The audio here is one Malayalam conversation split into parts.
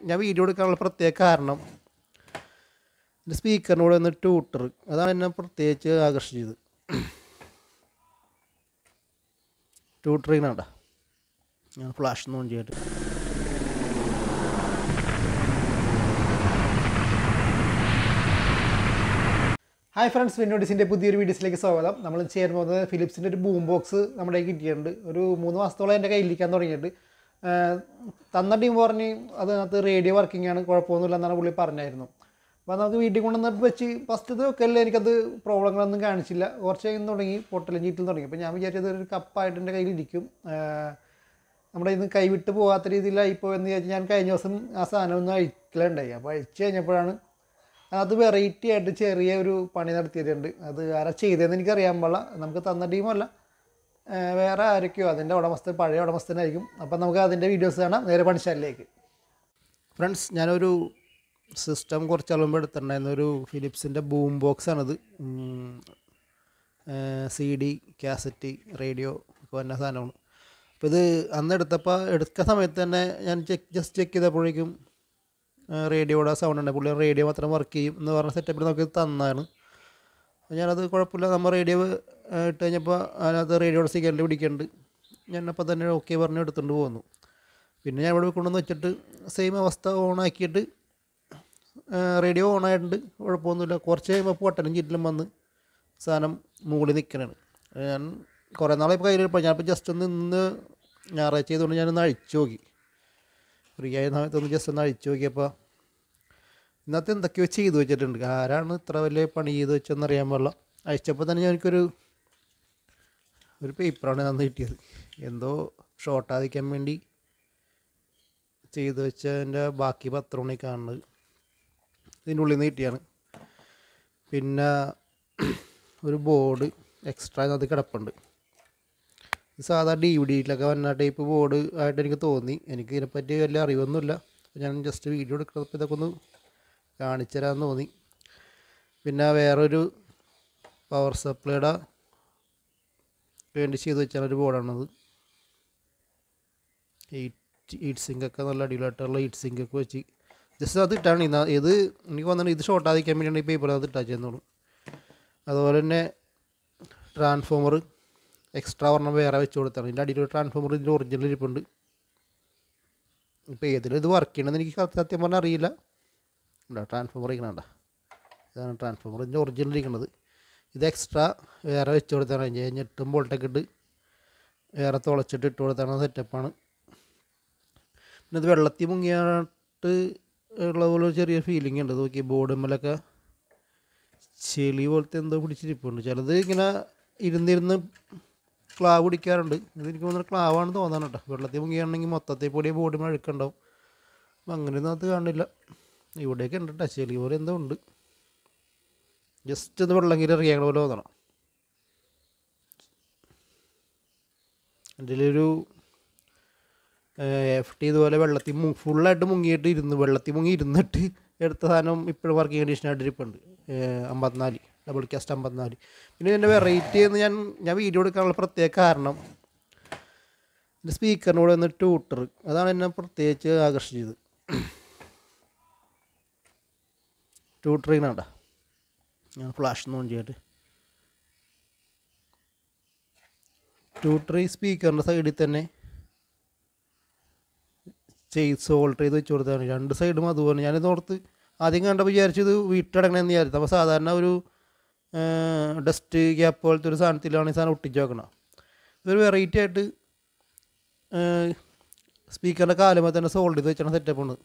ഞാൻ വീഡിയോ എടുക്കാനുള്ള പ്രത്യേക കാരണം എൻ്റെ സ്പീക്കറിനോട് വന്ന് ട്യൂട്ടർ അതാണ് എന്നെ പ്രത്യേകിച്ച് ആകർഷിച്ചത് ട്യൂട്ടറിനാണ്ട ഞാൻ ഫ്ലാഷ് ഒന്ന് ഓൺ ചെയ്തിട്ട് ഹായ് ഫ്രണ്ട്സ് വിന്നോഡിസിൻ്റെ പുതിയൊരു വീഡിയോസിലേക്ക് സ്വാഗതം നമ്മൾ ചെയ്യാൻ പോകുന്നത് ഫിലിപ്സിൻ്റെ ഒരു ബൂം ബോക്സ് നമ്മുടെ കയ്യിൽ കിട്ടിയിട്ടുണ്ട് ഒരു മൂന്ന് മാസത്തോളം എൻ്റെ കയ്യിലിരിക്കാൻ തുടങ്ങിയിട്ട് ആഹ് തന്ന ടീം പറഞ്ഞ് അതിനകത്ത് റേഡിയോ വർക്കിംഗ് ആണ് കുഴപ്പമൊന്നുമില്ല എന്നാണ് പുള്ളി പറഞ്ഞായിരുന്നു അപ്പോൾ നമുക്ക് വീട്ടിൽ കൊണ്ടുവന്നിട്ട് വെച്ച് ഫസ്റ്റ് വെക്കല്ലേ എനിക്കത് പ്രോബ്ലങ്ങളൊന്നും കാണിച്ചില്ല കുറച്ച് കഴിഞ്ഞ് തുടങ്ങി പൊട്ടലും ചീറ്റലും തുടങ്ങി അപ്പോൾ ഞാൻ വിചാരിച്ചത് ഒരു കപ്പായിട്ട് എൻ്റെ കയ്യിലിരിക്കും ആഹ് നമ്മുടെ ഇന്ന് കൈവിട്ട് പോകാത്ത രീതിയിലായിപ്പോ എന്ന് വിചാരിച്ച് ഞാൻ കഴിഞ്ഞ ദിവസം ആ സാധനം ഒന്ന് അഴിക്കലുണ്ടായി അപ്പോൾ അഴിച്ച് കഴിഞ്ഞപ്പോഴാണ് അത് വെറൈറ്റി ആയിട്ട് ചെറിയ ഒരു പണി നടത്തിയിട്ടുണ്ട് അത് ആരാ ചെയ്തതെന്ന് എനിക്കറിയാൻ പാടില്ല നമുക്ക് തന്ന ടീമല്ല ഏഹ് വേറെ ആരൊക്കെയോ അതിൻ്റെ ഉടമസ്ഥ പഴയ ഉടമസ്ഥനായിരിക്കും അപ്പം നമുക്ക് അതിൻ്റെ വീഡിയോസ് കാണാം നേരെ പണിശാലിലേക്ക് ഫ്രണ്ട്സ് ഞാനൊരു സിസ്റ്റം കുറച്ച് അളവുമ്പോൾ എടുത്തിട്ടുണ്ടായിരുന്നു ഒരു ഫിലിപ്സിൻ്റെ ബൂം ബോക്സ് ആണിത് സി ഡി കാസറ്റ് റേഡിയോ ഒക്കെ വന്ന സാധനമാണ് അപ്പോൾ ഇത് അന്ന് എടുത്തപ്പോൾ എടുക്കുന്ന സമയത്ത് തന്നെ ഞാൻ ചെക്ക് ജസ്റ്റ് ചെക്ക് ചെയ്തപ്പോഴേക്കും റേഡിയോയുടെ സൗണ്ട് ഉണ്ട് പുള്ളി റേഡിയോ മാത്രം വർക്ക് ചെയ്യും എന്ന് പറഞ്ഞ സെറ്റപ്പിൽ നമുക്ക് തന്നാണ് അപ്പോൾ ഞാനത് കുഴപ്പമില്ല നമ്മൾ റേഡിയോ ഇട്ട് കഴിഞ്ഞപ്പോൾ അതിനകത്ത് റേഡിയോയുടെ സിഗ്നൽ പിടിക്കുന്നുണ്ട് ഞാനപ്പോൾ തന്നെ ഓക്കെ പറഞ്ഞ് എടുത്തുകൊണ്ട് പോന്നു പിന്നെ ഞാൻ ഇവിടെ കൊണ്ടുവന്ന് വെച്ചിട്ട് സെയിം അവസ്ഥ ഓണാക്കിയിട്ട് റേഡിയോ ഓണായിട്ടുണ്ട് കുഴപ്പമൊന്നുമില്ല കുറച്ച് കഴിയുമ്പോൾ പൊട്ടലും ചീറ്റിലും വന്ന് സാധനം മുകളിൽ നിൽക്കണതാണ് ഞാൻ കുറേ നാളെ ഇപ്പോൾ കയ്യിൽ ഞാനിപ്പോൾ ജസ്റ്റ് ഒന്ന് ഇന്ന് ഞായറാഴ്ച ചെയ്തുകൊണ്ട് ഞാനൊന്ന് അഴിച്ചു നോക്കി ഫ്രീ ആയ സമയത്ത് ഒന്ന് ജസ്റ്റ് ഒന്ന് അഴിച്ചു നോക്കിയപ്പോൾ ഇന്നത്തെ എന്തൊക്കെയോ ചെയ്തു വെച്ചിട്ടുണ്ട് ആരാണ് ഇത്ര വലിയ പണി ചെയ്ത് വെച്ചെന്ന് അറിയാൻ പാടില്ല അയച്ചപ്പോൾ തന്നെ എനിക്കൊരു ഒരു പേപ്പറാണ് തന്ന് കിട്ടിയത് എന്തോ ഷോർട്ടാതിക്കാൻ വേണ്ടി ചെയ്തു വെച്ചതിൻ്റെ ബാക്കി പത്രമാണ് ഈ കാണുന്നത് ഇതിൻ്റെ ഉള്ളിൽ നിന്ന് കിട്ടിയാണ് പിന്നെ ഒരു ബോർഡ് എക്സ്ട്രാ അതിനകത്ത് കിടപ്പുണ്ട് ഇത് സാധാ ഡി വി ഡിയിലൊക്കെ വന്ന ടൈപ്പ് ബോർഡ് ആയിട്ട് എനിക്ക് തോന്നി എനിക്ക് ഇതിനെപ്പറ്റി വലിയ അറിവൊന്നുമില്ല അപ്പോൾ ഞാൻ ജസ്റ്റ് വീഡിയോ എടുക്കുന്നപ്പോൾ ഇതൊക്കെ ഒന്ന് കാണിച്ചു തരാമെന്ന് തോന്നി പിന്നെ വേറൊരു പവർ സപ്ലൈയുടെ വേണ്ടി ചെയ്ത് വെച്ചാൽ ഒരു ബോർഡാണത് എയ്റ്റ് എയ്റ്റ് സിങ്ക് ഒക്കെ നല്ല അടിപൊളിയായിട്ടുള്ള എയ്റ്റ് സിങ്ക് ഒക്കെ വെച്ച് ജസ്റ്റ് അത് ഇട്ടാണ് ഇന്ന് ഇത് എനിക്ക് വന്നിട്ട് ഇത് ഷോർട്ടാതിക്കാൻ വേണ്ടിയാണ് ഈ പേപ്പർ അത് ഇട്ടാ ചെയ്യുന്നുള്ളൂ അതുപോലെ തന്നെ ട്രാൻസ്ഫോമർ എക്സ്ട്രാ ഒരെണ്ണം വേറെ വെച്ച് കൊടുത്താണ് ഇതിൻ്റെ അടിയിൽ ട്രാൻസ്ഫോമർ ഇതിൻ്റെ ഒറിജിനൽ ഇരിപ്പുണ്ട് ഇപ്പോൾ ഏതിലും ഇത് വർക്ക് ചെയ്യണമെന്ന് എനിക്ക് സത്യം- സത്യം പറഞ്ഞാൽ അറിയില്ല ഉണ്ടോ ട്രാൻസ്ഫോമർ ഇരിക്കണണ്ട ഇതാണ് ട്രാൻസ്ഫോമർ ഇതിൻ്റെ ഒറിജിനൽ ഇരിക്കുന്നത് ഇത് എക്സ്ട്രാ വേറെ വെച്ച് കൊടുത്താണ് അതിൻ്റെ ഞെട്ടും ബോൾട്ടൊക്കെ ഇട്ട് വേറെ തുളച്ചിട്ട് ഇട്ട് കൊടുത്താണ് സെറ്റപ്പാണ് പിന്നെ ഇത് വെള്ളത്തിൽ മുങ്ങിയായിട്ട് ഉള്ള പോലെ ഒരു ചെറിയ ഫീലിംഗ് ഉണ്ട് നോക്കി ബോർഡുമ്മലൊക്കെ ചെളി പോലത്തെ എന്തോ പിടിച്ചിരിപ്പുണ്ട് ചിലത് ഇങ്ങനെ ഇരുന്നിരുന്ന് ക്ലാവ് പിടിക്കാറുണ്ട് ഇത് എനിക്ക് തോന്നുന്നത് ക്ലാവാണ് തോന്നാണ് കേട്ടോ വെള്ളത്തിൽ മുങ്ങിയാണെങ്കിൽ മൊത്തത്തിൽ പൊടി ബോഡി അഴുക്കുണ്ടാവും അപ്പം അങ്ങനെയൊന്നും അത് കാണില്ല ഇവിടെയൊക്കെ ഉണ്ട് കേട്ടോ ചെളി പോലെ എന്തോ ഉണ്ട് ജസ്റ്റ് ഒന്ന് വെള്ളം കീറി ഇറങ്ങിയ പോലെ തോന്നണം എൻ്റെ ഒരു എഫ് ടി ഇതുപോലെ വെള്ളത്തിൽ മു ഫുള്ളായിട്ട് മുങ്ങിയിട്ട് ഇരുന്ന് വെള്ളത്തിൽ മുങ്ങി ഇരുന്നിട്ട് എടുത്ത സാധനം ഇപ്പോഴും വർക്കിംഗ് കണ്ടീഷനായിട്ട് ഇരിപ്പുണ്ട് അമ്പത്തിനാല് ഡബിൾ കാസ്റ്റ് അമ്പത്തിനാല് പിന്നെ ഇതിൻ്റെ വെറൈറ്റി എന്ന് ഞാൻ ഞാൻ വീഡിയോ എടുക്കാനുള്ള പ്രത്യേക കാരണം എൻ്റെ സ്പീക്കറിനോട് വന്ന് ട്യൂട്ടർ അതാണ് എന്നെ പ്രത്യേകിച്ച് ആകർഷിച്ചത് ട്യൂട്ടറിനാണ്ട ഞാൻ ഫ്ലാഷ് ഒന്ന് ഓൺ ചെയ്തിട്ട് ട്യൂട്ടർ ഈ സ്പീക്കറിൻ്റെ സൈഡിൽ തന്നെ ചെയ്ത് സോൾട്ട് ചെയ്ത് വെച്ച് കൊടുത്താണ് രണ്ട് സൈഡും അതുപോലെ ഞാനിത് ഓർത്ത് ആദ്യം കണ്ടപ്പോൾ വിചാരിച്ചത് വീട്ടിലടങ്ങണമെന്ന് വിചാരിച്ചു അപ്പോൾ സാധാരണ ഒരു ഡസ്റ്റ് ഗ്യാപ്പ് പോലത്തെ ഒരു സാധനത്തിലാണ് ഈ സാധനം ഒട്ടിച്ച് വെക്കണം ഇതൊരു വെറൈറ്റി ആയിട്ട് സ്പീക്കറിൻ്റെ കാലുമ്പോൾ തന്നെ സോൾഡ് ചെയ്ത് വെച്ചാണ് സെറ്റപ്പ് ഉണ്ട്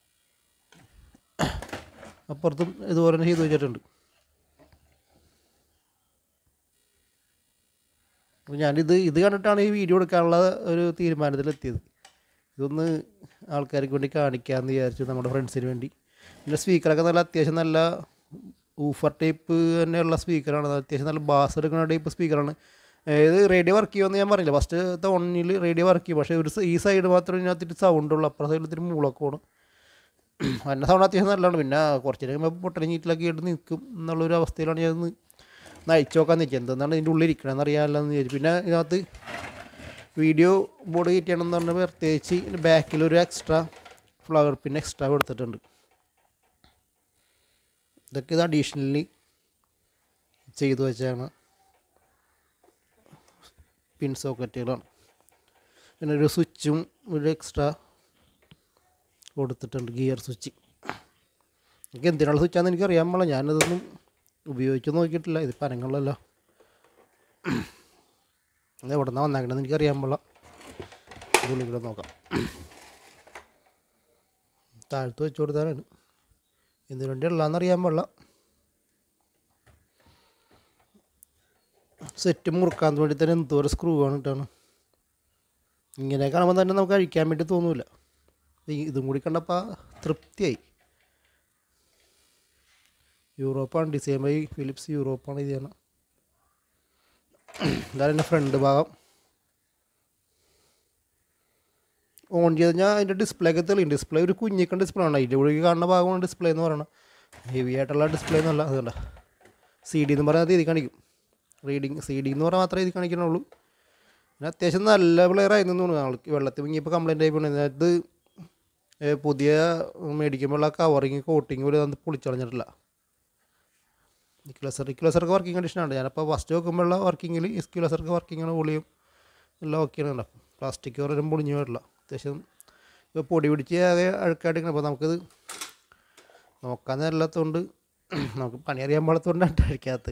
അപ്പുറത്തും ഇതുപോലെ തന്നെ ചെയ്ത് വെച്ചിട്ടുണ്ട് അപ്പോൾ ഞാനിത് ഇത് കണ്ടിട്ടാണ് ഈ വീഡിയോ എടുക്കാനുള്ള ഒരു തീരുമാനത്തിലെത്തിയത് ഇതൊന്ന് ആൾക്കാർക്ക് വേണ്ടി കാണിക്കാമെന്ന് വിചാരിച്ചു നമ്മുടെ ഫ്രണ്ട്സിന് വേണ്ടി പിന്നെ സ്പീക്കറൊക്കെ നല്ല അത്യാവശ്യം നല്ല ഊഫർ ടൈപ്പ് തന്നെയുള്ള സ്പീക്കറാണ് അത്യാവശ്യം നല്ല ബാസ് എടുക്കുന്ന ടൈപ്പ് സ്പീക്കറാണ് ഇത് റേഡിയോ വർക്ക് ചെയ്യുമെന്ന് ഞാൻ പറഞ്ഞില്ല ഫസ്റ്റ് ഒന്നിൽ റേഡിയോ വർക്ക് ചെയ്യും പക്ഷേ ഒരു സ- ഈ സൈഡ് മാത്രമേ ഇതിനകത്തിട്ട് സൗണ്ട് ഉള്ളൂ അപ്പുറത്തെ സൈഡിൽ ഇത്തിരി മൂളൊക്കെ പോകണം എൻ്റെ സൗണ്ട് അത്യാവശ്യം നല്ലതാണ് പിന്നെ കുറച്ച് കഴിയുമ്പോൾ പൊട്ടലും ചീറ്റിലൊക്കെ ആയിട്ട് നിൽക്കും എന്നുള്ളൊരു അവസ്ഥയിലാണ് ഞാൻ ഒന്ന് നയിച്ചു നോക്കാൻ നിൽക്കുക എന്തെന്നാണ് ഇതിൻ്റെ ഉള്ളിൽ ഇരിക്കണമെന്ന് അറിയാമല്ലോ വിചാരിച്ചു പിന്നെ ഇതിനകത്ത് വീഡിയോ ബോർഡ് കയറ്റിയാണെന്ന് പറഞ്ഞാൽ പ്രത്യേകിച്ച് ബാക്കിലൊരു എക്സ്ട്രാ ഫ്ലവർ പിന്നെ എക്സ്ട്രാ കൊടുത്തിട്ടുണ്ട് ഇതൊക്കെ ഇത് അഡീഷണലി ചെയ്തു വെച്ചാണ് പിൻ സോക്കറ്റുകളാണ് പിന്നെ ഒരു സ്വിച്ചും ഒരു എക്സ്ട്രാ കൊടുത്തിട്ടുണ്ട് ഗിയർ സ്വിച്ച് എനിക്ക് എന്തിനുള്ള സ്വിച്ചാണെന്ന് എനിക്ക് അറിയാൻ പാടില്ല ഞാനതൊന്നും ഉപയോഗിച്ച് നോക്കിയിട്ടില്ല ഇത് പനങ്ങളല്ല അത് എവിടെ നിന്നാണ് വന്നേക്കണമെന്ന് എനിക്ക് അറിയാൻ പാടില്ല ഇതിനുള്ളിൽ കൂടെ നോക്കാം താഴത്ത് വെച്ച് കൊടുത്താലാണ് എന്തിനു വേണ്ടി ഉള്ളതെന്ന് അറിയാൻ പാടില്ല സെറ്റ് മുറുക്കാൻ വേണ്ടി തന്നെ എന്തോരം സ്ക്രൂ ആണ് ഇട്ടാണ് ഇങ്ങനെ കാണുമ്പോൾ തന്നെ നമുക്ക് കഴിക്കാൻ വേണ്ടി തോന്നൂല ഈ- ഇതും കൂടി കണ്ടപ്പോൾ തൃപ്തിയായി യൂറോപ്പാണ് ഡിസൈൻ ബൈ ഫിലിപ്സ് യൂറോപ്പാണ് ഇത് ചെയ്യണം ഇതാണ് എൻ്റെ ഫ്രണ്ട് ഭാഗം ഓൺ ചെയ്ത് കഴിഞ്ഞാൽ അതിൻ്റെ ഡിസ്പ്ലേ ഒക്കെ തെളിയും ഡിസ്പ്ലേ ഒരു കുഞ്ഞിക്കൻ ഡിസ്പ്ലേ ആണ് അതിൻ്റെ ഉള്ളിൽ കാണുന്ന ഭാഗമാണ് ഡിസ്പ്ലേ എന്ന് പറയുന്നത് ഹെവി ആയിട്ടുള്ള ഡിസ്പ്ലേ എന്നല്ല അതുകൊണ്ട് സി ഡി എന്ന് പറഞ്ഞാൽ എഴുതി കാണിക്കും റീഡിങ് സി ഡി എന്ന് പറഞ്ഞാൽ മാത്രമേ എഴുതി കാണിക്കണുള്ളൂ പിന്നെ അത്യാവശ്യം നല്ല പ്ലെയർ ആയിരുന്നു തോന്നുന്നു ആൾക്ക് വെള്ളത്തിൽ മുങ്ങിയപ്പോൾ കംപ്ലൈൻ്റ് ആയി പോണത് ഇത് ഏ, പുതിയ മേടിക്കുമ്പോഴുള്ള കവറിങ് കോട്ടിങ് പോലും അത് പൊളിച്ചളഞ്ഞിട്ടില്ല ഇക്ലസർ ഇക്ലസർക്ക് വർക്കിംഗ് കണ്ടീഷനാണ് ഞാനപ്പോൾ ഫസ്റ്റ് നോക്കുമ്പോഴുള്ള വർക്കിങ്ങിൽ ഇസ്ക്യുലസർക്ക് വർക്കിങ്ങാണ് പൊളിയും എല്ലാം ഓക്കെയാണ് പ്ലാസ്റ്റിക് കവറും പൊളിഞ്ഞു വരില്ല അത്യാവശ്യം ഇപ്പോൾ പൊടി പിടിച്ച് ആകെ അഴുക്കായിട്ട് അപ്പോൾ നമുക്കിത് നോക്കാൻ നേരമില്ലാത്തതുകൊണ്ട് നമുക്ക് പണി അറിയാൻ പാടത്തോണ്ടാണ് അഴിക്കാത്തത്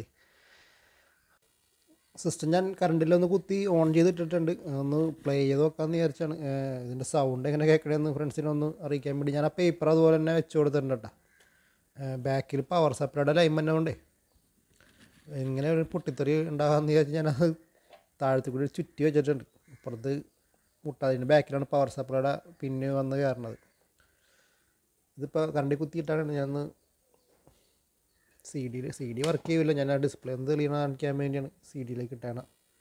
സിസ്റ്റം ഞാൻ കറണ്ടിലൊന്ന് കുത്തി ഓൺ ചെയ്തിട്ടിട്ടുണ്ട് ഒന്ന് പ്ലേ ചെയ്ത് നോക്കാമെന്ന് വിചാരിച്ചാണ് ഏഹ് ഇതിൻ്റെ സൗണ്ട് എങ്ങനെ കേൾക്കണമെന്ന് ഫ്രണ്ട്സിനെ ഒന്ന് അറിയിക്കാൻ വേണ്ടി ഞാൻ ആ പേപ്പർ അതുപോലെ തന്നെ വെച്ച് കൊടുത്തിട്ടുണ്ട് കേട്ടോ ബാക്കിൽ പവർ സപ്ലൈയുടെ ലൈൻ തന്നെ കൊണ്ടേ ഇങ്ങനെ ഒരു പൊട്ടിത്തെറി ഉണ്ടാകാമെന്ന് വിചാരിച്ച് ഞാനത് താഴത്തു കൂടി ചുറ്റി വെച്ചിട്ടുണ്ട് അപ്പുറത്ത് മുട്ടാതിൻ്റെ ബാക്കിലാണ് പവർ സപ്ലൈയുടെ പിന്നെ വന്ന് കയറണത് ഇതിപ്പോൾ കറണ്ടി കുത്തിയിട്ടാണ് ഞാൻ സി ഡിയിൽ സി ഡി വർക്ക് ചെയ്യില്ല ഞാൻ ആ ഡിസ്പ്ലേ ഒന്ന് തെളിയണ കാണിക്കാൻ വേണ്ടിയാണ് സി ഡിയിലേക്ക് ഇട്ടാണ്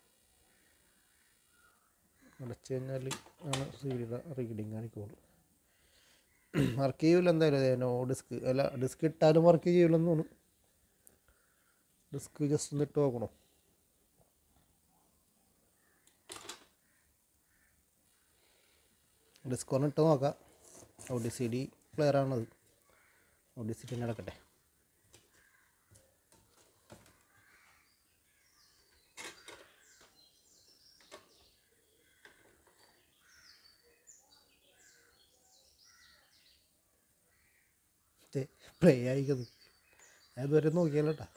അടച്ചു കഴിഞ്ഞാൽ ആണ് സി ഡിയുടെ റീഡിങ് കാണിക്കുള്ളൂ വർക്ക് ചെയ്യില്ല എന്തായാലും നോ ഡിസ്ക് അല്ല ഡിസ്ക് ഇട്ടാലും വർക്ക് ചെയ്യില്ലെന്ന് തോന്നുന്നു ഡിസ്ക് ജസ്റ്റ് ഒന്ന് ഇട്ട് നോക്കണോ ഡിസ്ക് ഒന്ന് ഇട്ട് നോക്കാം ഓഡി സി ഡി പ്ലെയർ ആണത് ഓഡി സി ഡി തന്നെ നടക്കട്ടെ പ്ലേ ആയിക്കത് ഞാൻ ഇതുവരെ നോക്കിയാലോ കേട്ടാ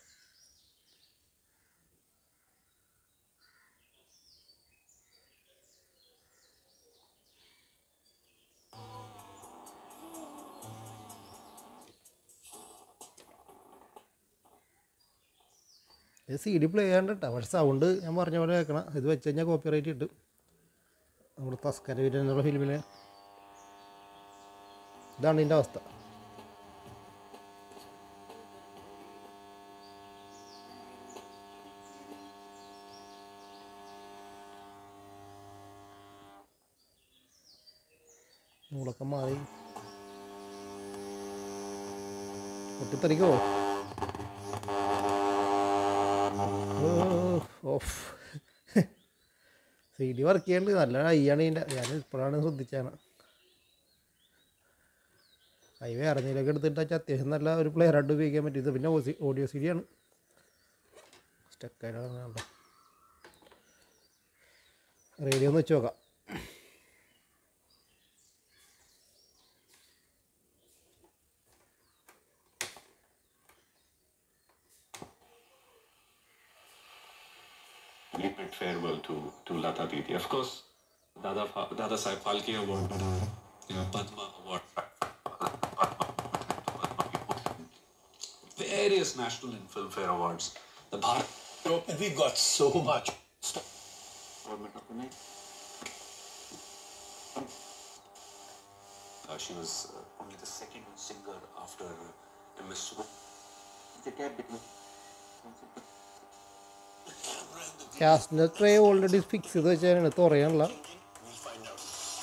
ഇത് സി ഡി പ്ലേ ചെയ്യാണ്ട് കേട്ടോ പക്ഷെ സൗണ്ട് ഞാൻ പറഞ്ഞ പോലെ കേൾക്കണം ഇത് വെച്ച് കഴിഞ്ഞാൽ കോപ്പി റൈറ്റ് കിട്ടും നമ്മൾ തസ്കര വീരൻ എന്നുള്ള ഫിലിമിലെ ഇതാണ് ഇതിൻ്റെ അവസ്ഥ നൂലൊക്കെ മാറി പൊട്ടിത്തെറിക്കോ ഓഫ് സി ഡി വർക്ക് ചെയ്യണ്ട് നല്ല ഹൈയാണ് ഇതിൻ്റെ ഞാൻ ഇപ്പോഴാണ് ശ്രദ്ധിച്ചാണ് ഹൈ വേറെ എന്തെങ്കിലുമൊക്കെ എടുത്തിട്ട് വെച്ചാൽ അത്യാവശ്യം നല്ല ഒരു പ്ലെയർ ആയിട്ട് ഉപയോഗിക്കാൻ പറ്റും ഇത് പിന്നെ ഓഡിയോ സി ഡി ആണ് സ്റ്റക്കായിട്ട് റേഡിയോ ഒന്ന് വെച്ച് നോക്കാം we bid farewell to, to Lata Didi. Of course, Dada, Fa- Dada Saheb Phalke Award, you know, Padma Award, various national and filmfare awards. The Bharat And we've got so much. Government of the Night. Uh, she was uh, only the second singer after uh, MS Subu. The gap between ക്യാസ്റ്റിൻ്റെ ട്രേ ഓൾറെഡി ഫിക്സ് ചെയ്ത് വെച്ചാൽ തുറയാനുള്ള We'll find out.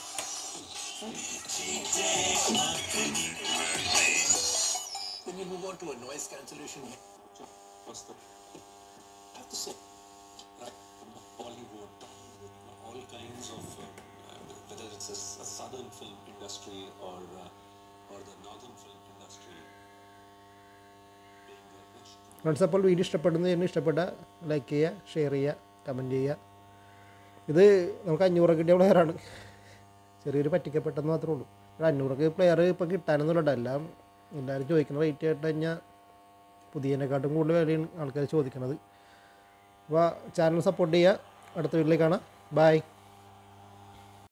Then we move on to a noise cancellation. was the I have to say right from the Bollywood, Tollywood, you know, all kinds of uh, uh, whether it's a, s- a southern film industry or uh, friends അപ്പോൾ വീഡിയോ ഇഷ്ടപ്പെടുന്നതിന് ഇഷ്ടപ്പെട്ട ലൈക്ക് ചെയ്യുക ഷെയർ ചെയ്യുക കമൻറ്റ് ചെയ്യുക ഇത് നമുക്ക് അഞ്ഞൂറ് കിട്ടിയ പ്ലെയറാണ് ചെറിയൊരു പറ്റിക്കപ്പെട്ടെന്ന് മാത്രമേ ഉള്ളൂ ഒരു അഞ്ഞൂറൊക്കെ പ്ലെയർ ഇപ്പോൾ കിട്ടാനൊന്നുമില്ല എല്ലാം എല്ലാവരും ചോദിക്കുന്ന റേറ്റ് കേട്ട് കഴിഞ്ഞാൽ പുതിയതിനെക്കാട്ടും കൂടുതൽ വിലയാണ് ആൾക്കാർ ചോദിക്കുന്നത് അപ്പോൾ ചാനൽ സപ്പോർട്ട് ചെയ്യുക അടുത്ത വീട്ടിലേക്ക് കാണാം ബായ്